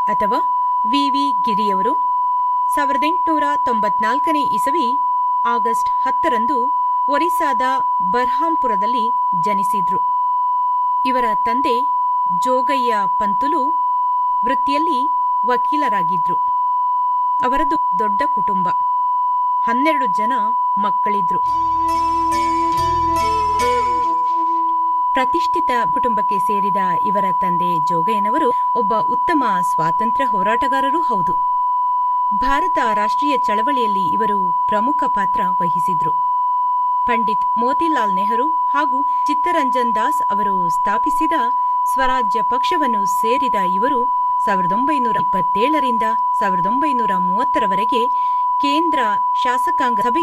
ಅಥವಾ V V ಗಿರಿಯವರು ಸಾವಿರದ ಎಂಟುನೂರ ತೊಂಬತ್ನಾಲ್ಕನೇ ಇಸವಿ ಆಗಸ್ಟ್ ಹತ್ತರಂದು ಒರಿಸ್ಸಾದ ಬರ್ಹಾಂಪುರದಲ್ಲಿ ಜನಿಸಿದ್ರು ಇವರ ತಂದೆ ಜೋಗಯ್ಯ ಪಂತುಲು ವೃತ್ತಿಯಲ್ಲಿ ವಕೀಲರಾಗಿದ್ರು ಅವರದು ದೊಡ್ಡ ಕುಟುಂಬ ಹನ್ನೆರಡು ಜನ ಮಕ್ಕಳಿದ್ರು ಪ್ರತಿಷ್ಠಿತ ಕುಟುಂಬಕ್ಕೆ ಸೇರಿದ ಇವರ ತಂದೆ ಜೋಗಯ್ಯನವರು ಒಬ್ಬ ಉತ್ತಮ ಸ್ವಾತಂತ್ರ್ಯ ಹೋರಾಟಗಾರರೂ ಹೌದು ಭಾರತ ರಾಷ್ಟ್ರೀಯ ಚಳವಳಿಯಲ್ಲಿ ಇವರು ಪ್ರಮುಖ ಪಾತ್ರ ವಹಿಸಿದ್ರು ಪಂಡಿತ್ ಮೋತಿಲಾಲ್ ನೆಹರು ಹಾಗೂ ಚಿತ್ತರಂಜನ್ ದಾಸ್ ಅವರು ಸ್ಥಾಪಿಸಿದ ಸ್ವರಾಜ್ಯ ಪಕ್ಷವನ್ನು ಸೇರಿದ ಇವರು ಸಾವಿರದ ಒಂಬೈನೂರ ಇಪ್ಪತ್ತೇಳರಿಂದ ಸಾವಿರದ ಒಂಬೈನೂರ ಮೂವತ್ತರವರೆಗೆ ಕೇಂದ್ರ ಶಾಸಕಾಂಗ ಸಭೆ